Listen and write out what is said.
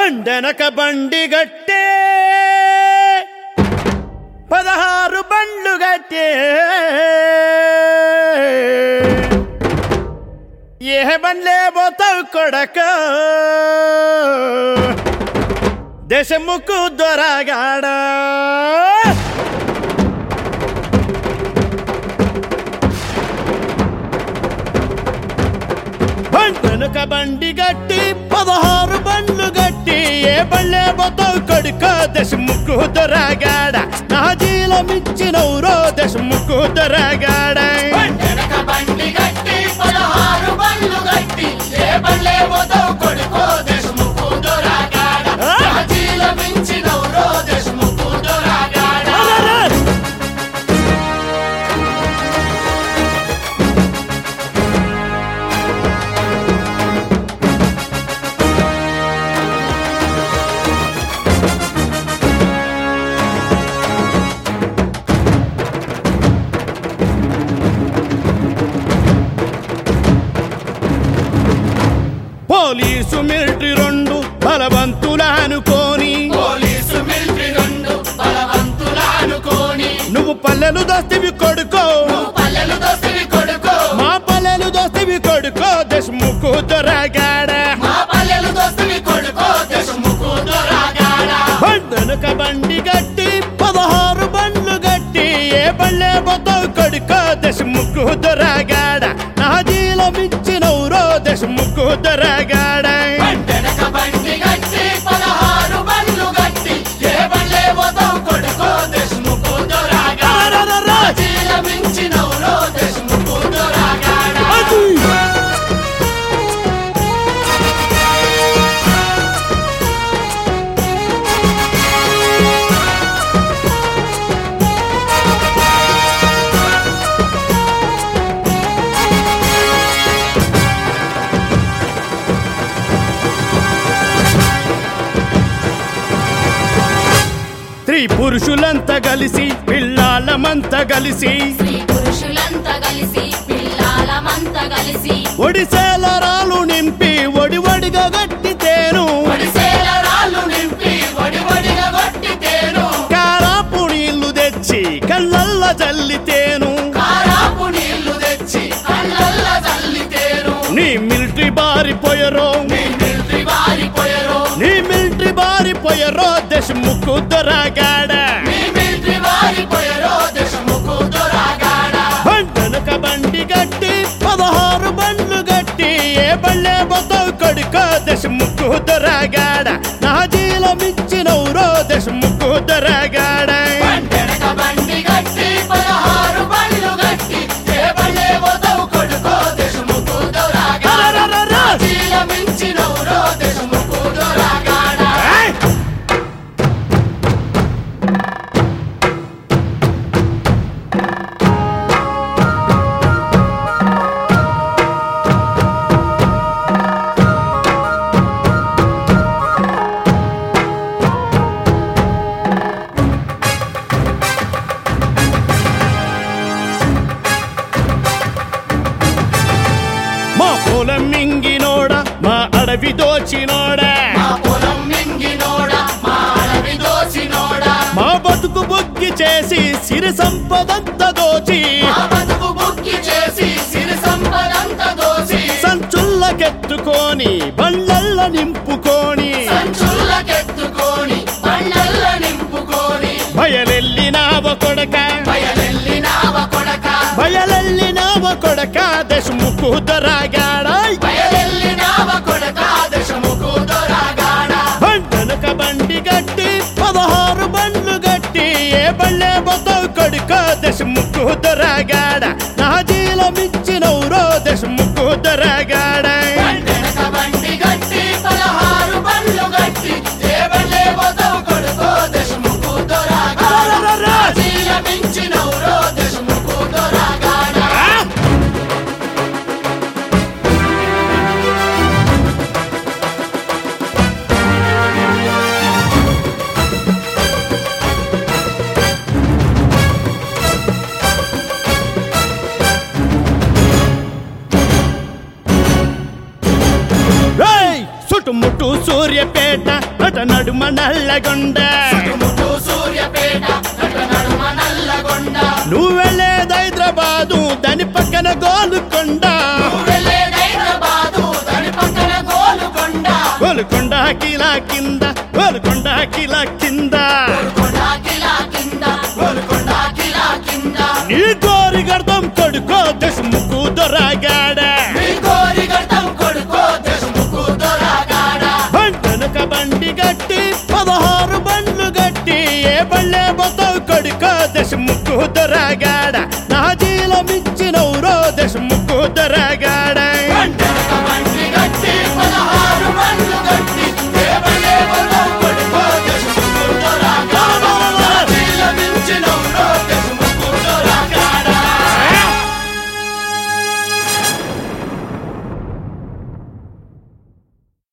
బండెనక బండి గట్టే పదహారు బండ్లు గట్టే ఏ బండ్లే పోతావు కొడక దేశముకు దొరగాడా బండెనక బండి గట్టి పదహారు బండ్లు గట్టి ఏ బళ్ళే పోతావు కొడుక దశముక్కు దొరగాడ నా జీలమిచ్చినవురో దశముక్కు దొరగాడ వెనక బండి గట్టి పదహారు బండ్లు గట్టి ఏ బండ్లే పోతావు కొడుకో దేశముఖు దొరగాడ రాజీల మించినవురో దేశముఖు దొరగాడ పోలీసు మిలిటరీ రెండు బలవంతుల అనుకోని పోలీసు మిలిటరీ రెండు బలవంతుల అనుకోని నువ్వు పల్లెలు దోస్తివి కొడుకో పల్లెలు దోసివి కొడుకో మా పల్లెలు దోస్తివి కొడుకో దశముక్కు దొరగాడ మా పల్లెలు దోసివి కొడుకో దేశముఖు దొరగాడ బండెనక బండి గట్టి పదహారు బండ్లు గట్టి ఏ బళ్ళే పోతావు కొడుకో దశముక్కు దొరగాడ నా జీలమిచ్చినవురో దశముక్కు దొరగాడ వెనక బండి గట్టి పదహారు బండ్లు గట్టి ఏ బండ్లే పోతావు కొడుకో దేశముఖు దొరగాడ రాజీల మించినవురో దేశముఖు దొరగాడ అది స్త్రీ పురుషులంతా కలిసి పిల్లాళ్ళమంతా కలిసి స్త్రీ పురుషులంతా కలిసి పిల్లాలమంతా కలిసి ఒడిసేల రాళ్ళు నింపి ఒడి ఒడిగా గట్టితేను ఒడిసేల రాళ్ళు నింపి వడి వడిగా కొట్టితేను కారాపు నీళ్లు తెచ్చి కళ్ళల్ల జల్లితేను కారాపు నీళ్లు తెచ్చి కళ్ళల్ల చల్లితేను నీ మిలిటరీ బారిపోయరో నీ మిలిటరీ వారిపోయరు నీ మిలిటరీ బారిపోయరో దశముక్కు దొరగాడ నీ మిలిటరీ వారిపోయరు దేశముఖు దొరగాడ బండనక బండి గట్టి పదహారు బండ్లు గట్టి ఏ బళ్ళే పోతావు కొడుకో దశముక్కు దొరగాడ నా జీలమిచ్చినవురో దశముక్కు దొరగాడ వెనక బండి గట్టి పదహారు బండ్లు గట్టి ఏ బండ్లే పోతావు కొడుకో దేశముఖు దొరగాడ చీల మించినవురో దేశముఖు దొరగాడ ఏయ్! మా పొలం మింగినోడ మా అడవి దోచినోడ మా పొలం మింగినోడా మా అడవి దోచినోడా మా బతుకు బొగ్గి చేసి సిరి సంపదంత దోచి మా బతుకు బుక్కి చేసి సిరి సంపదంత దోసి సంచుల్లకెత్తుకొని బండ్లల్ల నింపుకొని సంచుల్లకెత్తుకొని బండల్ల నింపుకొని బయలెల్లినావ కొడక బయలెల్లినావ కొడక బయలెల్లినావ కొడక దశముకు దొరగాడ బయలెల్లినావ కొడక దశముకు దొరగాడ బండనక బండి గట్టి పదహారు బండ్లు గట్టి ఏ బళ్ళే పోతావు కొడుక దశముకు దొరగాడ నా జీలమిచ్చినవురో దశముకు దొరగాడ వెనక బండి గట్టి పదహారు బండ్లు గట్టి ఏ బండ్లే పోతావు కొడుకో దశముకు దొరగాడ చీల మించినవురో దశముకు దొరగాడ నడుమ నల్లగొండ ముట్టు సూర్యపేట నట నడుమ నల్లగొండ నువ్వు వెళ్ళేది హైదరాబాదు దాని పక్కన గోలుకొండ వెళ్ళేది హైదరాబాదు దాని పక్కన గోలుకొండ గోలుకొండ కిలా కింద గోలుకొండ కిలా కింద గోల్కొండ కిలా కింద గోల్కొండ కిలా కింద నీ గోరి గర్దం కొడుకో దశముకు దొరగాడ మీ కోరి గడ్డం కొడుకో దేశముకు దొరగాడ బంటనుక బండి గట్టి పదహారు బండ్లు గట్టి ఏ బళ్ళే పోతావు కొడుకో దశముకు దొరగాడ